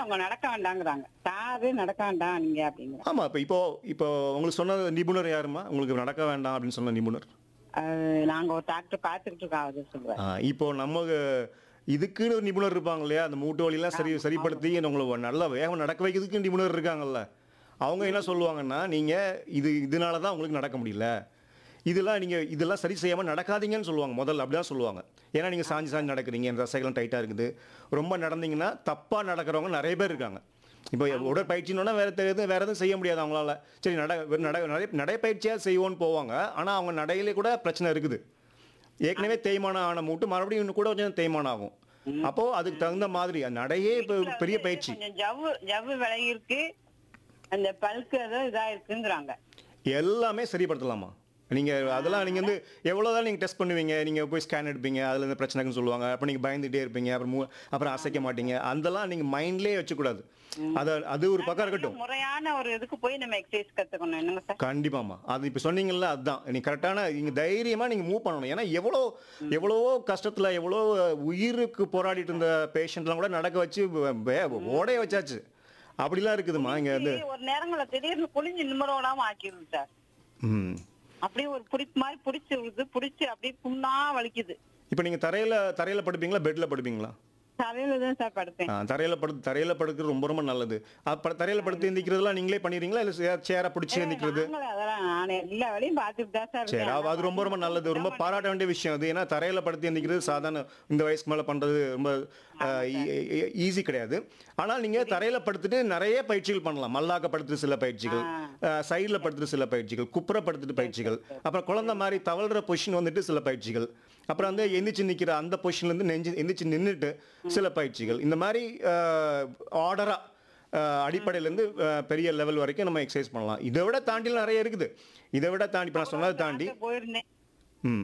அவங்க நடக்க வேண்டாங்கிறாங்க சாரு நடக்க வேண்டாம் நீங்க அப்படிங்கிற ஆமா இப்போ இப்போ இப்போ உங்களுக்கு சொன்ன நிபுணர் யாருமா உங்களுக்கு நடக்க வேண்டாம் அப்படின்னு சொன்ன நிபுணர் நாங்க ஒரு டாக்டர் பாத்துக்கிட்டு இருக்கோம் அது சொல்லுவாரு ஆ, இப்போ நம்ம இதுக்குன்னு ஒரு நிபுணர் இருப்பாங்க இல்லையா அந்த மூட்டு வலியெல்லாம் சரி சரிப்படுத்தி உங்களை நல்லா வேகம் நடக்க வைக்கிறதுக்கு நிபுணர் இருக்காங்கல்ல அவங்க என்ன சொல்லுவாங்கன்னா நீங்க இது இதனால தான் உங்களுக்கு நடக்க முடியல இதெல்லாம் நீங்க இதெல்லாம் சரி செய்யாம நடக்காதீங்கன்னு சொல்லுவாங்க முதல்ல அப்படிதான் சொல்லுவாங்க ஏன்னா நீங்க சாஞ்சு சாஞ்சு நடக்கிறீங்க இந்த தசைகளும் டைட்டா இருக்குது ரொம்ப நடந்தீங்கன்னா தப்பா நடக்கிறவங்க நிறைய பேர் இருக்காங்க இப்போ உடற்பயிற்சினோன்னா வேற தெரியுது வேற எதுவும் செய்ய முடியாது அவங்களால சரி நட வெறும் நட நடை நடைப்பயிற்சியாக செய்வோன்னு போவாங்க ஆனால் அவங்க நடையிலே கூட பிரச்சனை இருக்குது ஏற்கனவே தேய்மானம் ஆன மூட்டு மறுபடியும் இன்னும் கூட கொஞ்சம் தேய்மானம் ஆகும் அப்போ அதுக்கு தகுந்த மாதிரி அந்த நடையே இப்போ பெரிய பயிற்சி கொஞ்சம் ஜவ்வு ஜவ்வு விலகி இருக்கு அந்த பல்க்கு ஏதோ இதா இருக்குங்கிறாங்க எல்லாமே சரிப்படுத்தலாமா நீங்க அதெல்லாம் நீங்க வந்து எவ்வளவுதான் நீங்க டெஸ்ட் பண்ணுவீங்க நீங்க போய் ஸ்கேன் எடுப்பீங்க அதுல இருந்து பிரச்சனைன்னு சொல்லுவாங்க அப்ப நீங்க பயந்துட்டே இருப்பீங்க அப்புறம் மூ- அப்புறம் அசைக்க மாட்டீங்க அதெல்லாம் நீங்க மைண்ட்லயே வச்சுக்கூடாது அது அது ஒரு பக்கம் இருக்கட்டும் முறையான ஒரு இதுக்கு போய் நம்ம எக்ஸசைஸ் கத்துக்கணும் என்னங்க சார் கண்டிப்பாமா அது இப்போ சொன்னீங்கல்ல அதுதான் நீ கரெக்டான நீங்க தைரியமா நீங்க மூவ் பண்ணணும் ஏன்னா எவ்வளோ எவ்வளவோ கஷ்டத்துல எவ்வளோ உயிருக்கு போராடிட்டு இருந்த பேஷண்ட்லாம் கூட நடக்க வச்சு வே- வே- ஓடைய வச்சாச்சு அப்படிலாம் இருக்குதுமா இங்க வந்து ஒரு நேரங்கள திடீர்னு குளிஞ்சு நிம்மரோடாம ஆக்கிடுது சார் ம் அப்படியே ஒரு புடிப்பு மாதிரி புடிச்சு விடுது புடிச்சு அப்படியே புண்ணா வலிக்குது இப்போ நீங்க தரையில தரையில படுப்பீங்களா பெட்ல படுப்பீங்களா தலையில தான் சார் படுத்தேன் ஆ, தரையில படுத்து தரையில படுக்கிறது ரொம்ப ரொம்ப நல்லது அப்ப தரையில படுத்து எந்திக்கிறதுலாம் நீங்களே பண்ணிடுறீங்களா இல்ல சேரை பிடிச்சி எந்திக்கிறது நாங்களும் அதெல்லாம் நான் எல்லா வேலையும் பார்த்துட்டு தான் சார் சரி இருக்கேன். அது- அது ரொம்ப ரொம்ப நல்லது ரொம்ப பாராட்ட வேண்டிய விஷயம் அது ஏன்னா தரையில படுத்து எந்திக்கிறது சாதாரண இந்த வயசுக்கு மேல பண்றது ரொம்ப ஈஸி கிடையாது ஆனால் நீங்க தரையில படுத்துட்டு நிறைய பயிற்சிகள் பண்ணலாம் மல்லாக்க படுத்துட்டு சில பயிற்சிகள் சைடுல படுத்துட்டு சில பயிற்சிகள் குப்புற படுத்துட்டு பயிற்சிகள் அப்புறம் குழந்தை மாதிரி தவழ்ற பொசிஷன் வந்துட்டு சில பயிற்சிகள் அப்புறம் வந்து எந்திரிச்சு நிக்கிற அந்த பொசிஷன்ல இருந்து நெஞ்சு எந்திரிச்சு நின்றுட்டு சில பயிற்சிகள் இந்த மாதிரி ஆர்டரா அடிப்படையிலேருந்து பெரிய லெவல் வரைக்கும் நம்ம எக்ஸசைஸ் பண்ணலாம் இதை விட தாண்டி நிறைய இருக்குது இதை விட தாண்டி இப்போ நான் சொன்னதை தாண்டி நாட்டு போயிருந்தேன் ம்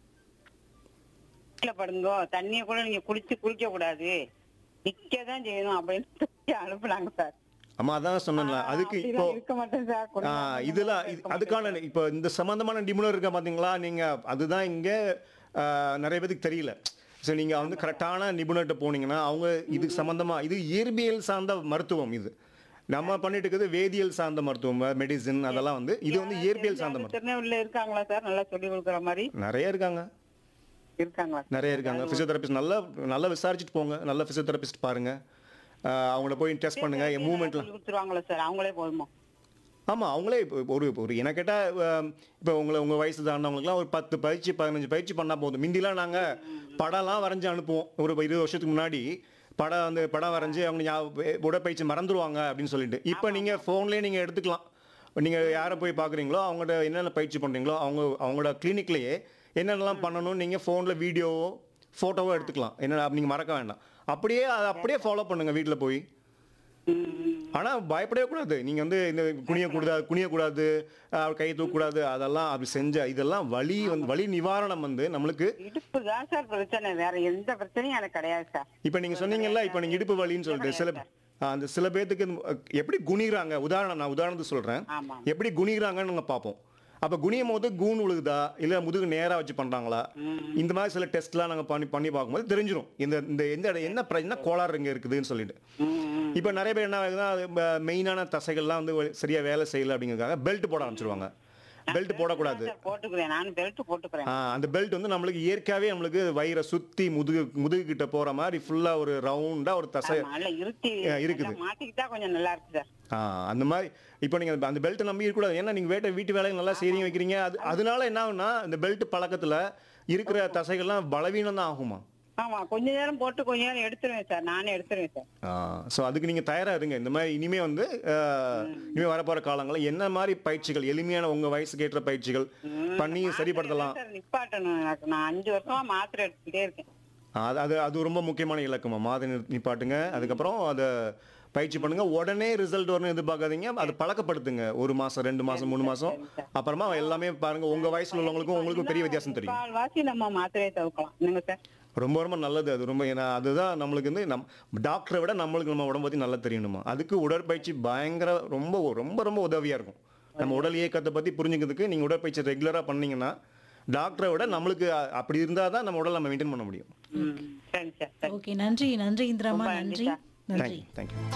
கீழே படுங்கோ தண்ணிய கூட நீங்க குளிச்சு குளிக்க கூடாது நிக்கதான் செய்யணும் அப்படின்னு சொல்லி அனுப்புனாங்க சார் ஆமா அதான் சொன்னேன்ல அதுக்கு இப்போ அப்படிலாம் இருக்க மாட்டேன் சார் ஆ, குடும்பம் இதெல்லாம் இது- அதுக்கான இப்போ இந்த சம்பந்தமான நிபுணர் இருக்கா பாத்தீங்களா நீங்க அதுதான் இங்க ஆ, நிறைய பேருக்கு தெரியல ஸோ நீங்க வந்து கரெக்டான நிபுணர்கிட்ட போனீங்கன்னா அவங்க இதுக்கு சம்பந்தமா இது இயற்பியல் சார்ந்த மருத்துவம் இது நம்ம பண்ணிட்டு இருக்கிறது வேதியியல் சார்ந்த மருத்துவம் மெடிசின் அதெல்லாம் வந்து இது வந்து இயற்பியல் சார்ந்த மருத்துவம் திருநெல்வேலியில இருக்காங்களா சார் நல்லா சொல்லி கொடுக்குற மாதிரி நிறைய இருக்காங்க இருக்காங்களா நிறைய இருக்காங்க பிசியோதெரபிஸ்ட் நல்லா நல்லா விசாரிச்சுட்டு போங்க நல்ல பிசியோதெரபிஸ்ட் பாருங்க ஆ, அவங்கள போய் டெஸ்ட் பண்ணுங்க மூவ்மெண்ட்லாம் சொல்லி கொடுத்துருவாங்களா சார் அவங்களே போதுமா ஆமாம் அவங்களே இப்போ ஒரு ஒரு என்ன கேட்டால் இப்போ உங்களை உங்கள் வயசு தாண்டவங்களுக்குலாம் ஒரு பத்து பயிற்சி பதினஞ்சு பயிற்சி பண்ணால் போதும் மிந்திலாம் நாங்கள் படம்லாம் வரைஞ்சி அனுப்புவோம் ஒரு இருபது வருஷத்துக்கு முன்னாடி படம் வந்து படம் வரைஞ்சி அவங்க ஞா- உடற்பயிற்சி மறந்துடுவாங்க அப்படின்னு சொல்லிட்டு இப்போ நீங்கள் ஃபோன்லேயே நீங்கள் எடுத்துக்கலாம் நீங்கள் யாரை போய் பார்க்குறீங்களோ அவங்கள்ட்ட என்னென்ன பயிற்சி பண்ணுறீங்களோ அவங்க அவங்களோட கிளினிக்லேயே என்னென்னலாம் பண்ணணும்னு நீங்கள் ஃபோனில் வீடியோவோ ஃபோட்டோவோ எடுத்துக்கலாம் என்ன நீங்கள் மறக்க வேண்டாம் அப்படியே அதை அப்படியே ஃபாலோ பண்ணுங்கள் வீட்டில் போய் ஆனா பயப்படவே கூடாது நீங்க வந்து இந்த குனியக்கூடாது குனியக்கூடாது அஹ், கை தூக்கக்கூடாது அதெல்லாம் அப்படி செஞ்ச இதெல்லாம் வலி வந்து வலி நிவாரணம் வந்து நம்மளுக்கு இடுப்பு தான் சார் பிரச்சனை வேற எந்த பிரச்சனையும் எனக்கு கிடையாது சார் இப்ப நீங்க சொன்னீங்கல்ல இப்ப நீங்க இடுப்பு வலின்னு சொல்லிட்டு சில அஹ், அந்த சில பேர்த்துக்கு இந்த, அஹ், எப்படி குனிறாங்க உதாரணம் நான் உதாரணத்துக்கு சொல்றேன் ஆமா எப்படி குனிகிறாங்கன்னு நாங்க பார்ப்போம் அப்ப குனியும் போது கூன் விழுகுதா இல்ல முதுகு நேரா வச்சு பண்றாங்களா இந்த மாதிரி சில டெஸ்ட்லாம் நாங்க பண்ணி பண்ணி பார்க்கும்போது தெரிஞ்சிரும் இந்த இந்த எந்த இடம் என்ன பிர- என்ன கோளாறு இங்க இருக்குதுன்னு சொல்லிட்டு இப்போ நிறைய பேர் என்ன ஆகுதுன்னா அது ம- மெயினான தசைகள்லாம் வந்து சரியா வேலை செய்யல அப்படிங்கிறதுக்காக பெல்ட் போட ஆரம்பிச்சிருவாங்க பெல்ட் போடக்கூடாது சார் போட்டுக்கிறேன் நான் பெல்ட் போட்டுக்கிறேன் ஆ, அந்த பெல்ட் வந்து நம்மளுக்கு இயற்கையாவே நம்மளுக்கு வயிறை சுத்தி முதுகு முதுகு கிட்ட போற மாதிரி ஃபுல்லா ஒரு ரவுண்டா ஒரு தசை ஆமா, நல்லா இருத்தி ஆ, இருக்குது. நல்லா மாட்டிக்கிட்டா கொஞ்சம் நல்லா இருக்கு சார் ஆ, அந்த மாதிரி இப்போ நீங்க அந்த பெல்ட்டை நம்பி இருக்கக்கூடாது ஏன்னா நீங்க வேட்டை வீட்டு வேலையை நல்லா செய்றீங்க வைக்கிறீங்க அது அதனால என்ன ஆகும்னா இந்த பெல்ட் பழக்கத்துல இருக்கிற தசைகள்லாம் பலவீனம் தான் ஆகுமா ஆமா கொஞ்ச நேரம் போட்டு கொஞ்ச நேரம் எடுத்துருவேன் சார் நானே எடுத்துருவேன் சார் ஸோ அதுக்கு நீங்க தயாரா இருங்க இந்த மாதிரி இனிமே வந்து அஹ், இனிமே வரப்போற காலங்களில் என்ன மாதிரி பயிற்சிகள் எளிமையான உங்க வயசுக்கு ஏற்ற பயிற்சிகள் பண்ணி சரிப்படுத்தலாம் சார் நிப்பாட்டணும் எனக்கு நான் அஞ்சு வருஷமா மாத்திரை எடுத்துக்கிட்டே இருக்கேன் அது அது அது ரொம்ப முக்கியமான இலக்குமா மாத நிறு- நிப்பாட்டுங்க அதுக்கப்புறம் அதை பயிற்சி பண்ணுங்க உடனே ரிசல்ட் வரணும் எதிர்பார்க்காதீங்க அதை பழக்கப்படுத்துங்க ஒரு மாசம் ரெண்டு மாசம் மூணு மாசம் அப்புறமா எல்லாமே பாருங்க உங்க வயசுல உள்ளவங்களுக்கும் உங்களுக்கும் பெரிய வித்தியாசம் தெரியும் கால்வாசி நம்ம மாத்திரையை தவிர்க்கலாம் என்னங்க சார் ரொம்ப ரொம்ப நல்லது அது ரொம்ப ஏன்னா அதுதான் நம்மளுக்கு வந்து நம் டாக்டரை விட நம்மளுக்கு நம்ம உடம்பு பத்தி நல்லா தெரியணுமா அதுக்கு உடற்பயிற்சி பயங்கர ரொம்ப ரொம்ப ரொம்ப உதவியா இருக்கும் நம்ம உடல் இயக்கத்தை பத்தி புரிஞ்சுக்கிறதுக்கு நீங்க உடற்பயிற்சி ரெகுலரா பண்ணீங்கன்னா டாக்டரை விட நம்மளுக்கு அ- அப்படி இருந்தாதான் தான் நம்ம உடல் நம்ம மெயின்டைன் பண்ண முடியும் ம், சரிங்க சார் சரி ஓகே நன்றி நன்றி இந்திராமா ரொம்ப நன்றி நன்றி சார். நன்றி தேங்க்யூ தேங்க்யூ